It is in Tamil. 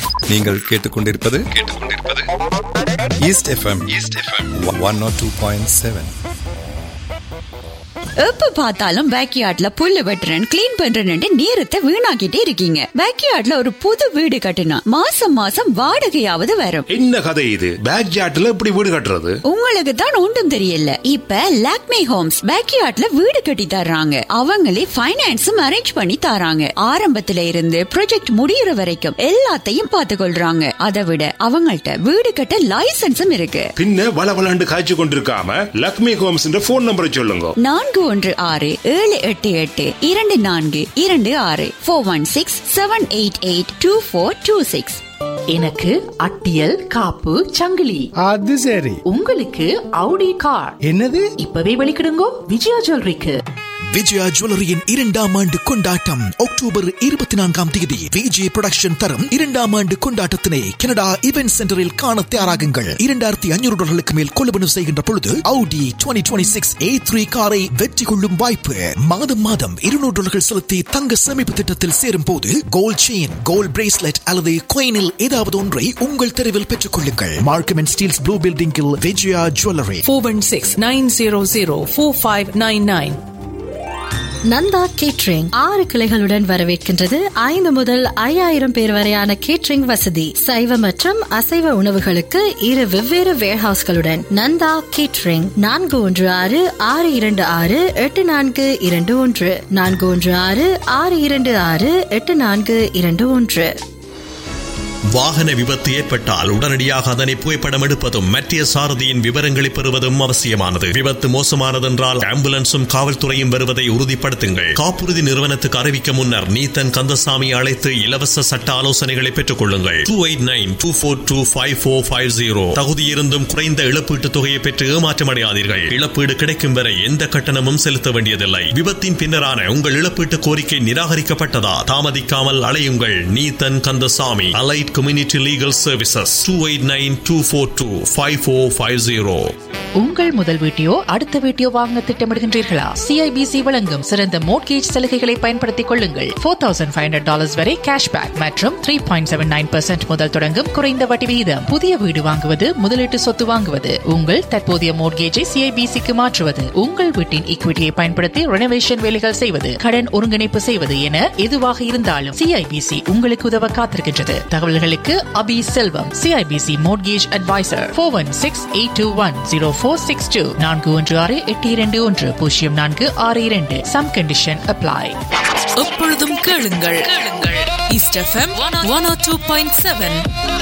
நீங்கள் கேட்டுக்கொண்டிருப்பது கேட்டுக்கொண்டிருப்பது east FM east FM one not two point seven எப்ப பார்த்தாலும் பேக்யார்ட்ல புல்லு வெட்டுறேன் கிளீன் பண்றேன்னு நேரத்தை வீணாக்கிட்டே இருக்கீங்க பேக்யார்ட்ல ஒரு புது வீடு கட்டினா மாசம் மாசம் வாடகையாவது வரும் என்ன கதை இது பேக் ஜாட்ல இப்படி வீடு கட்டுறது உங்களுக்கு தான் ஒன்றும் தெரியல இப்ப லாக்மே ஹோம்ஸ் பேக்யார்ட்ல வீடு கட்டி தர்றாங்க அவங்களே ஃபைனான்ஸும் அரேஞ்ச் பண்ணி தராங்க ஆரம்பத்துல இருந்து ப்ராஜெக்ட் முடியற வரைக்கும் எல்லாத்தையும் பார்த்து கொள்றாங்க அதை விட அவங்கள்ட்ட வீடு கட்ட லைசன்ஸும் இருக்கு பின்ன வள வளண்டு காய்ச்சி கொண்டிருக்காம லக்ஷ்மி ஹோம்ஸ் போன் நம்பரை சொல்லுங்க நான்கு ஒன்று ஆறு ஏழு எட்டு எட்டு இரண்டு நான்கு இரண்டு ஆறு four one six seven eight eight two four two six எனக்கு அட்டியல் காப்பு சங்கிலி அது சரி உங்களுக்கு அவுடி கார் என்னது இப்பவே வெளிக்கிடுங்கோ விஜயா ஜுவல்லரிக்கு விஜயா ஜுவல்லரியின் இரண்டாம் ஆண்டு கொண்டாட்டம் அக்டோபர் இருபத்தி நான்காம் தேதி விஜே புரொடக்ஷன் தரும் இரண்டாம் ஆண்டு கொண்டாட்டத்தினை கனடா இவென்ட் சென்டரில் காண தயாராகுங்கள் இரண்டாயிரத்தி ஐநூறு டாலர்களுக்கு மேல் கொள்வனவு செய்கின்ற பொழுது Audi twenty twenty six A three காரை வெற்றி கொள்ளும் வாய்ப்பு மாதம் மாதம் இருநூறு டாலர்கள் செலுத்தி தங்க சேமிப்பு திட்டத்தில் சேரும் போது கோல்ட் செயின் கோல்ட் பிரேஸ்லெட் அல்லது கோயினில் ஏதாவது ஒன்றை உங்கள் தெருவில் பெற்றுக் கொள்ளுங்கள் மார்க்கம் அண்ட் ஸ்டீல்ஸ் ப்ளூ பில்டிங்கில் விஜயா ஜுவல்லரி 416-900-4599 நந்தா கேட்ரிங் ஆறு கிளைகளுடன் வரவேற்கின்றது ஐந்து முதல் ஐயாயிரம் பேர் வரையான கேட்ரிங் வசதி சைவ மற்றும் அசைவ உணவுகளுக்கு இரு வெவ்வேறு வேர்ஹவுஸ்களுடன் நந்தா கேட்ரிங் நான்கு ஒன்று ஆறு ஆறு இரண்டு ஆறு எட்டு நான்கு இரண்டு ஒன்று நான்கு ஒன்று ஆறு ஆறு இரண்டு ஆறு எட்டு நான்கு இரண்டு ஒன்று வாகன விபத்து ஏற்பட்டால் உடனடியாக அதனை புகைப்படம் எடுப்பதும் மற்ற சாரதியின் விவரங்களை பெறுவதும் அவசியமானது விபத்து மோசமானதென்றால் ஆம்புலன்ஸும் காவல்துறையும் வருவதை உறுதிப்படுத்துங்கள் காப்புறுதி நிறுவனத்துக்கு அறிவிக்க முன்னர் நீத்தன் கந்தசாமி அழைத்து இலவச சட்ட ஆலோசனைகளை பெற்றுக் கொள்ளுங்கள் two eight nine two four two five four five zero தகுதியிருந்தும் குறைந்த இழப்பீட்டுத் தொகையை பெற்று ஏமாற்றமடையாதீர்கள் இழப்பீடு கிடைக்கும் வரை எந்த கட்டணமும் செலுத்த வேண்டியதில்லை விபத்தின் பின்னரான உங்கள் இழப்பீட்டு கோரிக்கை நிராகரிக்கப்பட்டதா தாமதிக்காமல் அலையுங்கள் Neethan Kandasamy allied community legal services two eight nine two four two five four five zero உங்கள் முதல் வீட்டையோ அடுத்த வீட்டையோ வாங்க திட்டமிடுகின்றீர்களா சிஐபிசி வழங்கும் சிறந்த மோட்கேஜ் சலுகைகளை பயன்படுத்திக் கொள்ளுங்கள் four thousand five hundred dollars வரை கேஷ்பேக் மற்றும் த்ரீ பாயிண்ட் செவன் நைன் முதல் தொடங்கும் குறைந்த வட்டி விகிதம் புதிய வீடு வாங்குவது முதலீட்டு சொத்து வாங்குவது உங்கள் தற்போதைய மோட்கேஜை சிஐபிசிக்கு மாற்றுவது உங்கள் வீட்டின் ஈக்விட்டியை பயன்படுத்தி ரெனோவேஷன் வேலைகள் செய்வது கடன் ஒருங்கிணைப்பு செய்வது என எதுவாக இருந்தாலும் சிஐபிசி உங்களுக்கு உதவ காத்திருக்கின்றது தகவல்களுக்கு Abi Selvam CIBC mortgage advisor four one six eight two one zero four six two நான்கு ஒன்று ஆறு எட்டு இரண்டு ஒன்று பூஜ்ஜியம் நான்கு ஆறு இரண்டு சம் கண்டிஷன் அப்ளை எப்பொழுதும் கேளுங்கள் கேளுங்கள் east FM one two point seven